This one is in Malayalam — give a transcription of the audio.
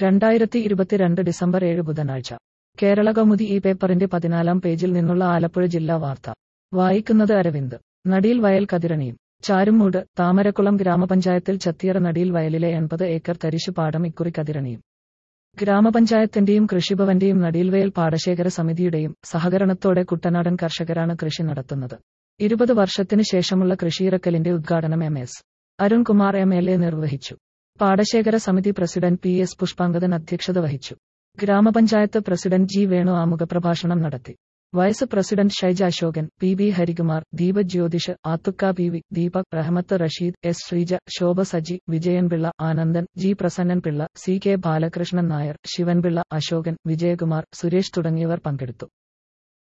രണ്ടായിരത്തി ഇരുപത്തിരണ്ട് ഡിസംബർ ഏഴ് ബുധനാഴ്ച കേരള കൗമുദി ഈ പേപ്പറിന്റെ പതിനാലാം പേജിൽ നിന്നുള്ള ആലപ്പുഴ ജില്ലാ വാർത്ത വായിക്കുന്നത് അരവിന്ദ് നടിയിൽ വയൽ കതിരണിയും ചാരുമൂട് താമരക്കുളം ഗ്രാമപഞ്ചായത്തിൽ ചത്തിയറ നടിയിൽ വയലിലെ എൺപത് ഏക്കർ തരിശുപാടം ഇക്കുറി കതിരണിയും ഗ്രാമപഞ്ചായത്തിന്റെയും കൃഷിഭവന്റെയും നടിയിൽവയൽ പാടശേഖര സമിതിയുടെയും സഹകരണത്തോടെ കുട്ടനാടൻ കർഷകരാണ് കൃഷി നടത്തുന്നത് ഇരുപത് വർഷത്തിനു ശേഷമുള്ള കൃഷിയിറക്കലിന്റെ ഉദ്ഘാടനം M S Arunkumar M L A നിർവഹിച്ചു പാടശേഖര സമിതി പ്രസിഡന്റ് പി എസ് പുഷ്പാങ്കദൻ അധ്യക്ഷത വഹിച്ചു ഗ്രാമപഞ്ചായത്ത് പ്രസിഡന്റ് ജി വേണു ആമുഖപ്രഭാഷണം നടത്തി vice president Shaija Ashokan P B Harikumar Deepak Jyothish Athukka P V Deepak Rahmath Rasheed S Sreeja Shobha Saji Vijayanpillai Anandan G Prasannan Pillai C K Balakrishnan Nair Sivanpillai Ashokan Vijayakumar Suresh തുടങ്ങിയവർ പങ്കെടുത്തു